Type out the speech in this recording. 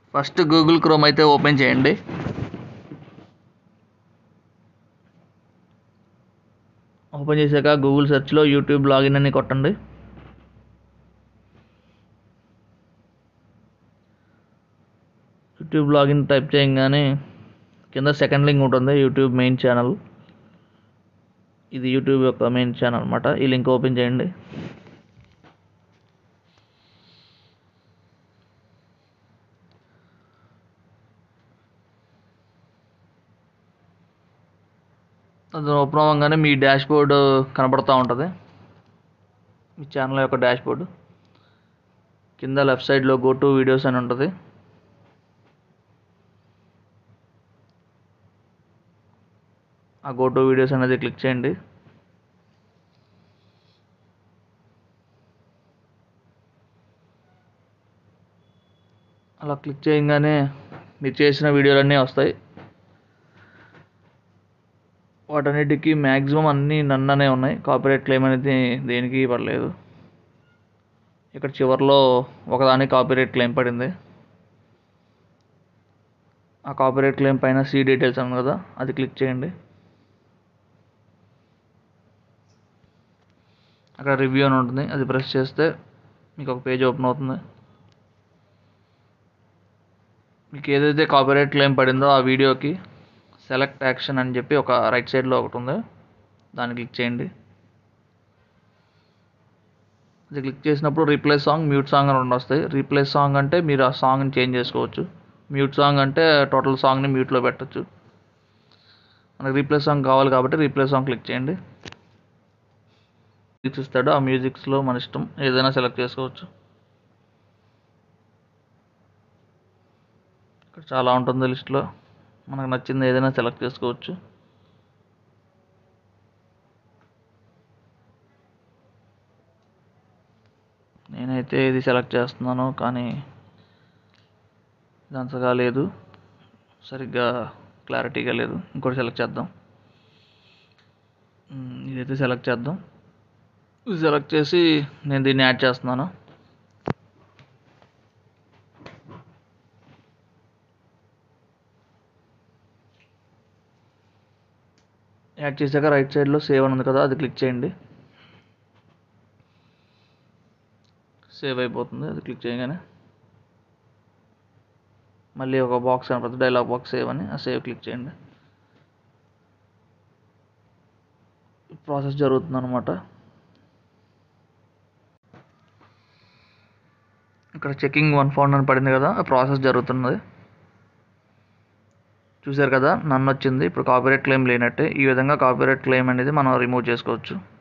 first Google Chrome అయితే open చేయండి open చేశాక గూగుల్ సెర్చ్లో యూట్యూబ్ లాగిన్ అని కొట్టండి యూట్యూబ్ లాగిన్ టైప్ చేయగానే కింద సెకండ్ లింక్ ఉంటుంది యూట్యూబ్ మెయిన్ ఛానల్ ఇది యూట్యూబ్ యొక్క మెయిన్ ఛానల్ అనమాట ఈ లింక్ ఓపెన్ చేయండి అది ఓపెన్ అవ్వగానే మీ డాష్ బోర్డ్ కనబడుతూ ఉంటుంది మీ ఛానల్ యొక్క డాష్ బోర్డు కింద లెఫ్ట్ సైడ్లో గో టు వీడియోస్ అని ఉంటుంది ఆ గో టు వీడియోస్ అనేది క్లిక్ చేయండి అలా క్లిక్ చేయగానే మీరు చేసిన వీడియోలన్నీ వస్తాయి వాటన్నిటికీ మ్యాక్సిమం అన్నీ నన్ననే ఉన్నాయి కాపీరైట్ క్లెయిమ్ అనేది దేనికి పడలేదు ఇక్కడ చివరిలో ఒకదానికి కాపీరైట్ క్లెయిమ్ పడింది ఆ కాపీరైట్ క్లెయిమ్ పైన సీ డీటెయిల్స్ అన్న కదా అది క్లిక్ చేయండి అక్కడ రివ్యూ అని ఉంటుంది అది ప్రెస్ చేస్తే మీకు ఒక పేజ్ ఓపెన్ అవుతుంది మీకు ఏదైతే కాపీరైట్ క్లెయిమ్ పడిందో ఆ వీడియోకి సెలెక్ట్ యాక్షన్ అని చెప్పి ఒక రైట్ సైడ్లో ఒకటి ఉంది దాన్ని క్లిక్ చేయండి అది క్లిక్ చేసినప్పుడు రీప్లేస్ సాంగ్ మ్యూట్ సాంగ్ అని రెండు వస్తాయి రీప్లేస్ సాంగ్ అంటే మీరు ఆ సాంగ్ని చేంజ్ చేసుకోవచ్చు మ్యూట్ సాంగ్ అంటే టోటల్ సాంగ్ని మ్యూట్లో పెట్టచ్చు మనకి రీప్లేస్ సాంగ్ కావాలి కాబట్టి రీప్లేస్ సాంగ్ క్లిక్ చేయండి మ్యూజిక్స్ ఇస్తాడు ఆ మ్యూజిక్స్లో మన ఇష్టం ఏదైనా సెలెక్ట్ చేసుకోవచ్చు ఇక్కడ చాలా ఉంటుంది లిస్ట్లో మనకు నచ్చింది ఏదైనా సెలెక్ట్ చేసుకోవచ్చు నేనైతే ఇది సెలెక్ట్ చేస్తున్నాను కానీ ఇది అంతగా లేదు సరిగ్గా క్లారిటీగా లేదు ఇంకోటి సెలెక్ట్ చేద్దాం మ్, ఇదైతే సెలెక్ట్ చేద్దాం ఇది సెలెక్ట్ చేసి నేను దీన్ని యాడ్ చేస్తున్నాను యాడ్ చేశాక రైట్ సైడ్లో సేవ్ అని ఉంది కదా అది క్లిక్ చేయండి సేవ్ అయిపోతుంది అది క్లిక్ చేయగానే మళ్ళీ ఒక బాక్స్ కనపడుతుంది డైలాగ్ బాక్స్ సేవ్ అని ఆ సేవ్ క్లిక్ చేయండి ప్రాసెస్ జరుగుతుంది అనమాట ఇక్కడ చెకింగ్ వన్ ఫౌండ్ అని పడింది కదా ఆ ప్రాసెస్ జరుగుతున్నది చూశారు కదా నన్ను వచ్చింది ఇప్పుడు కాపీరైట్ క్లెయిమ్ లేనట్టే ఈ విధంగా కాపీరైట్ క్లెయిమ్ అనేది మనం రిమూవ్ చేసుకోవచ్చు